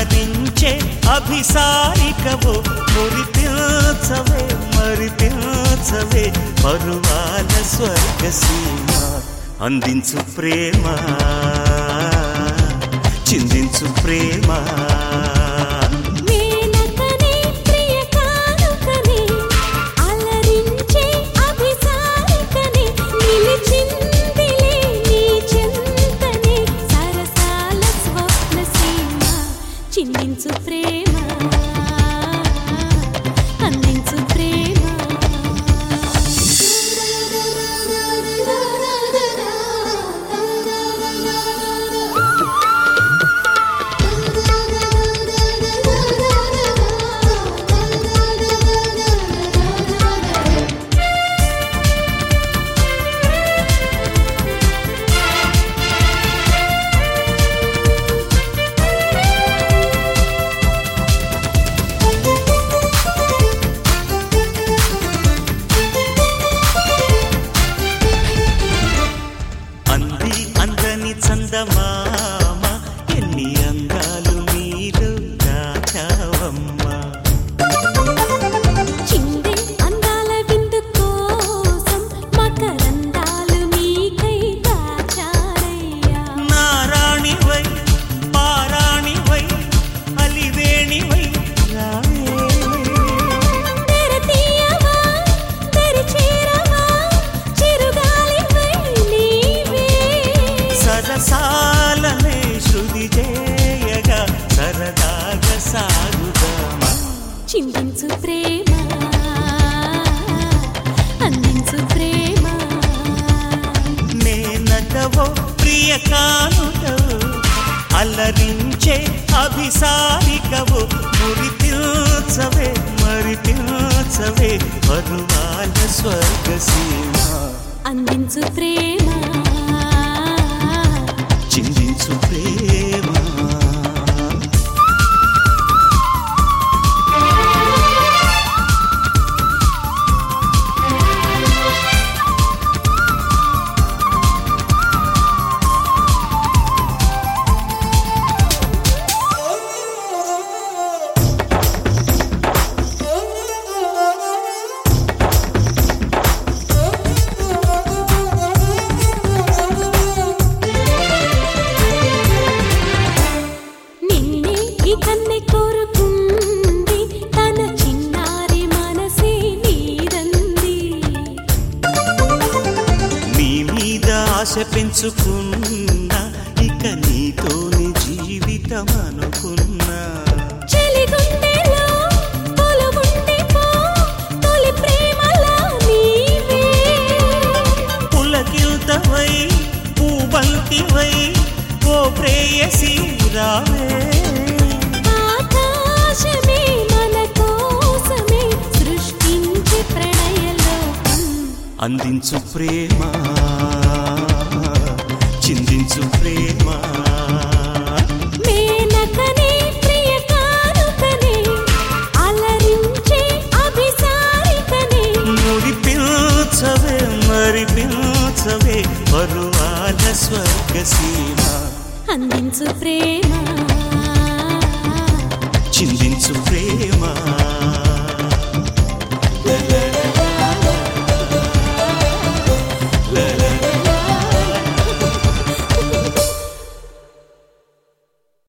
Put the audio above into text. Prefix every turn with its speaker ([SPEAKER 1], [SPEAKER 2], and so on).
[SPEAKER 1] అలరించే అభిసారికవో మురిపించవే మరిపించవే పరువాల స్వర్గసీమ అందించు ప్రేమ చిందించు ప్రేమ
[SPEAKER 2] మేనకనే ప్రియ కానుకనే అలరించే అభిసారికనే నిలిచిందిలే నీ చెంతనే సరసాల స్వప్న సీమ చిందించు ప్రేమ అందించు ప్రేమ
[SPEAKER 1] అంది అందని చందమామ ఎన్ని అందాలు మీరు దాచావమ్మా
[SPEAKER 2] చిందే అందాల విందు కోసం మకరందాలు నీకై దాచారయ్యా
[SPEAKER 1] నారాణివై పారాణివై అలివేణివై రావే
[SPEAKER 2] తెరతీయవా తెరిచేరవా చిరుగాలివై నీవే
[SPEAKER 1] సరసాలనే శృతి చేయగా సరదాగా సాగుదామా
[SPEAKER 2] చిందించు ప్రేమ అందించు ప్రేమ
[SPEAKER 1] నేనటవో ప్రియ కానుటవు అల్లరించే అభిసారికవు మురిపించవే మరిపించవే పరువాల స్వర్గసీమ
[SPEAKER 2] అందించు ప్రేమ
[SPEAKER 1] చిందించు ప్రేమ
[SPEAKER 2] నిన్నే ఈ కన్నె కోరుకుంది తన చిన్నారి మనసే నీదంది
[SPEAKER 1] నీ మీద ఆశ పెంచుకున్నా ఇక నీతోని జీవితం అనుకున్నా
[SPEAKER 2] చెలిగుండెలో కొలువుండిపో తొలి ప్రేమలా నీవే
[SPEAKER 1] పులకిల్తవై పూబంతివై ఓ ప్రేయసి రావే
[SPEAKER 2] ఆకాశమే మన కోసమే సృష్టించి ప్రణయలోకం
[SPEAKER 1] అందించు ప్రేమ చిందించు ప్రేమ
[SPEAKER 2] మేనకనే ప్రియ కానుకనే అలరించే అభిసారికనే
[SPEAKER 1] మురిపించవే మరిపించవే పరువాల స్వర్గసీమ
[SPEAKER 2] అందించు ప్రేమ
[SPEAKER 1] చిందించు ప్రేమ